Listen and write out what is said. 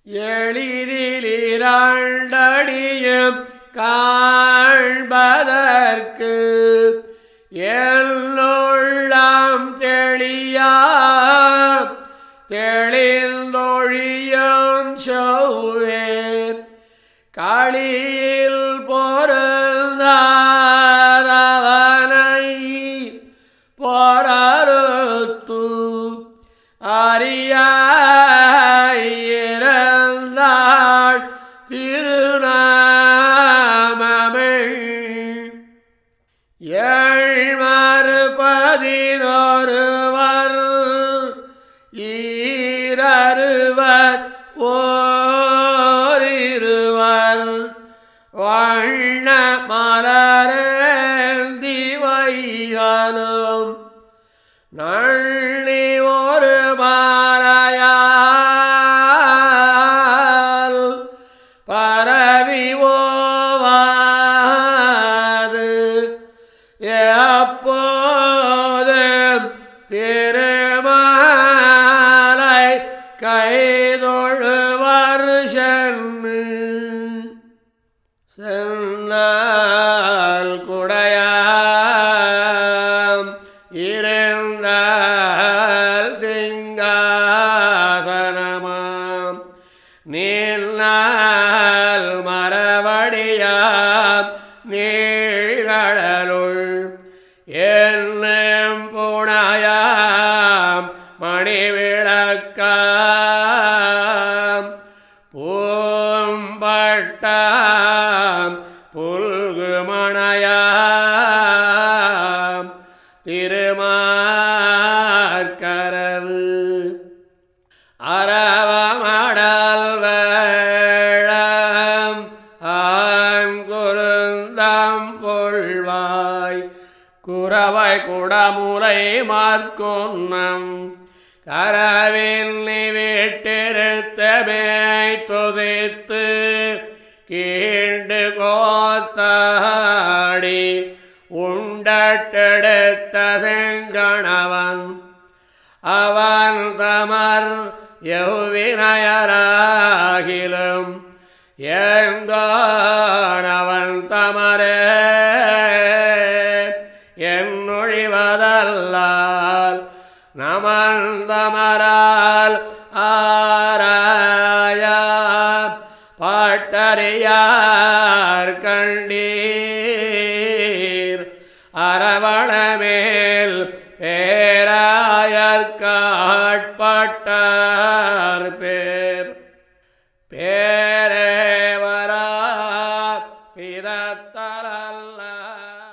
எளிதில் இரண்டடியும் காண்பதற்கு எல்லுள்ளம் தெளியா தெளிந்தொழியும் சௌவே களியில் பொருந்தாதவனை பொறறுத்து அறியாயிருந்தாள் திருநாமமை ஏழ்மாறு பதினொருவர் ஈரருவர் ஓரிருவர் வண்ண மலரேந்தி வைகளும் நள்ளி ஒரு மாலையால் பரவி ஓவாது எப்போது திருமாலை கைதொழுவர் சென்று சென்னால் குடையாம் இருந்தால் சிங்காசனமாம் நீள்நாள் மரவடியாம் நீழ்கடலுள் என்னும் புனையாம் மணிவிளக்காம் பூம்பட்டாம் புல்குமணையாம் திருமார்கரவு அரவமடல் வேழம் ஆங்குருந்தம் பொழ்வாய் குறவை குடமுலை மார்க்கொன்னம் கரவில் விட்டிருத்தமை துசித்து கீண்டு கோத்தாடி உண்டட்டெடுத்த செங்கணவன் அவன் தமர் எவ்வினயராகிலும் எங்கோனவன் தமரே என்னொழிவதல்லால் நமன் தமரால் ஆராயா பாட்டறியார் கண்டீர் அரவணமேல் பேராயர் காட்பட்டார் பேர் பேரேவரா பிதத்தலல்ல